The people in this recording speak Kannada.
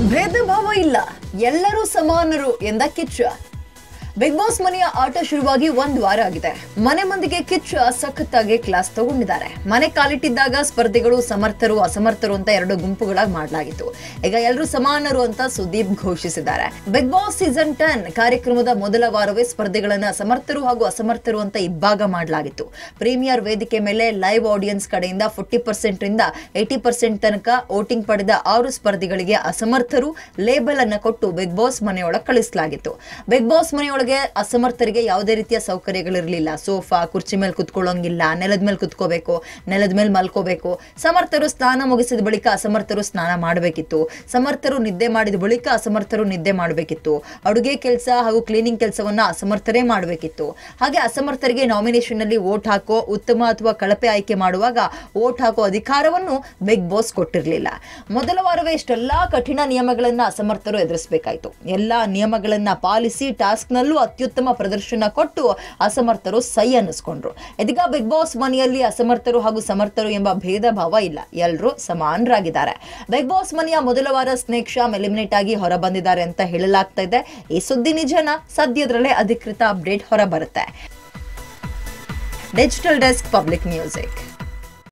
ಭೇದ ಭಾವ ಇಲ್ಲ ಎಲ್ಲರೂ ಸಮಾನರು ಎಂದ ಕಿಚ್ಚ ಬಿಗ್ ಬಾಸ್ ಮನೆಯ ಆಟ ಶುರುವಾಗಿ ಒಂದ್ ವಾರ ಆಗಿದೆ ಮನೆ ಮಂದಿಗೆ ಕಿಚ್ಚ ಸಖತ್ತಾಗಿ ಕ್ಲಾಸ್ ತಗೊಂಡಿದ್ದಾರೆ ಮನೆ ಕಾಲಿಟ್ಟಿದ್ದಾಗ ಸ್ಪರ್ಧಿಗಳು ಸಮರ್ಥರು ಅಸಮರ್ಥರು ಅಂತ ಎರಡು ಗುಂಪುಗಳಾಗಿ ಮಾಡಲಾಗಿತ್ತು ಈಗ ಎಲ್ಲರೂ ಸಮಾನರು ಅಂತ ಸುದೀಪ್ ಘೋಷಿಸಿದ್ದಾರೆ ಬಿಗ್ ಬಾಸ್ ಸೀಸನ್ ಟೆನ್ ಕಾರ್ಯಕ್ರಮದ ಮೊದಲ ವಾರವೇ ಸ್ಪರ್ಧಿಗಳನ್ನ ಸಮರ್ಥರು ಹಾಗೂ ಅಸಮರ್ಥರು ಅಂತ ಇಬ್ಬಾಗ ಮಾಡಲಾಗಿತ್ತು ಪ್ರೀಮಿಯರ್ ವೇದಿಕೆ ಮೇಲೆ ಲೈವ್ ಆಡಿಯನ್ಸ್ ಕಡೆಯಿಂದ ಫೋರ್ಟಿ ಪರ್ಸೆಂಟ್ ರಿಂದ ಏಟಿ ಪರ್ಸೆಂಟ್ ತನಕ ವೋಟಿಂಗ್ ಪಡೆದ ಆರು ಸ್ಪರ್ಧಿಗಳಿಗೆ ಅಸಮರ್ಥರು ಲೇಬಲ್ ಅನ್ನ ಕೊಟ್ಟು ಬಿಗ್ ಬಾಸ್ ಮನೆಯೊಳಗೆ ಕಳಿಸಲಾಗಿತ್ತು ಬಿಗ್ ಬಾಸ್ ಮನೆಯೊಳಗೆ ಅಸಮರ್ಥರಿಗೆ ಯಾವುದೇ ರೀತಿಯ ಸೌಕರ್ಯಗಳಿರಲಿಲ್ಲ ಸೋಫಾ ಕುರ್ಚಿ ಮೇಲೆ ಕುತ್ಕೊಳ್ಳೋಂಗಿಲ್ಲ ನೆಲದ ಮೇಲೆ ಕುತ್ಕೋಬೇಕು ನೆಲದ ಮೇಲೆ ಮಲ್ಕೋಬೇಕು ಸಮರ್ಥರು ಸ್ನಾನ ಮುಗಿಸಿದ ಬಳಿಕ ಅಸಮರ್ಥರು ಸ್ನಾನ ಮಾಡಬೇಕಿತ್ತು ಸಮರ್ಥರು ನಿದ್ದೆ ಮಾಡಿದ ಬಳಿಕ ಅಸಮರ್ಥರು ನಿದ್ದೆ ಮಾಡಬೇಕಿತ್ತು ಅಡುಗೆ ಕೆಲಸ ಹಾಗೂ ಕ್ಲೀನಿಂಗ್ ಕೆಲಸವನ್ನ ಅಸಮರ್ಥರೇ ಮಾಡಬೇಕಿತ್ತು ಹಾಗೆ ಅಸಮರ್ಥರಿಗೆ ನಾಮಿನೇಷನ್ ನಲ್ಲಿ ವೋಟ್ ಹಾಕೋ ಉತ್ತಮ ಅಥವಾ ಕಳಪೆ ಆಯ್ಕೆ ಮಾಡುವಾಗ ವೋಟ್ ಹಾಕೋ ಅಧಿಕಾರವನ್ನು ಬಿಗ್ ಬಾಸ್ ಕೊಟ್ಟಿರಲಿಲ್ಲ ಮೊದಲ ವಾರವೇ ಇಷ್ಟೆಲ್ಲಾ ಕಠಿಣ ನಿಯಮಗಳನ್ನ ಅಸಮರ್ಥರು ಎದುರಿಸಬೇಕಾಯಿತು ಎಲ್ಲಾ ನಿಯಮಗಳನ್ನ ಪಾಲಿಸಿ ಟಾಸ್ಕ್ ನಲ್ಲೂ ಅತ್ಯುತ್ತಮ ಪ್ರದರ್ಶನ ಕೊಟ್ಟು ಅಸಮರ್ಥರು ಸೈ ಅನ್ನಿಸ್ಕೊಂಡ್ರು ಇದೀಗ ಬಿಗ್ ಬಾಸ್ ಮನೆಯಲ್ಲಿ ಅಸಮರ್ಥರು ಹಾಗೂ ಸಮರ್ಥರು ಎಂಬ ಭೇದ ಭಾವ ಇಲ್ಲ ಎಲ್ಲರೂ ಸಮಾನರಾಗಿದ್ದಾರೆ ಬಿಗ್ ಬಾಸ್ ಮನೆಯ ಮೊದಲ ವಾರ ಸ್ನೇಕ್ ಶಾಮ್ ಎಲಿಮಿನೇಟ್ ಆಗಿ ಹೊರ ಬಂದಿದ್ದಾರೆ ಅಂತ ಹೇಳಲಾಗ್ತಾ ಇದೆ ಈ ಸುದ್ದಿ ನಿಜನ ಸದ್ಯದಲ್ಲೇ ಅಧಿಕೃತ ಅಪ್ಡೇಟ್ ಹೊರ ಬರುತ್ತೆ ಡಿಜಿಟಲ್ ಡೆಸ್ಕ್ ಪಬ್ಲಿಕ್ ಮ್ಯೂಸಿಕ್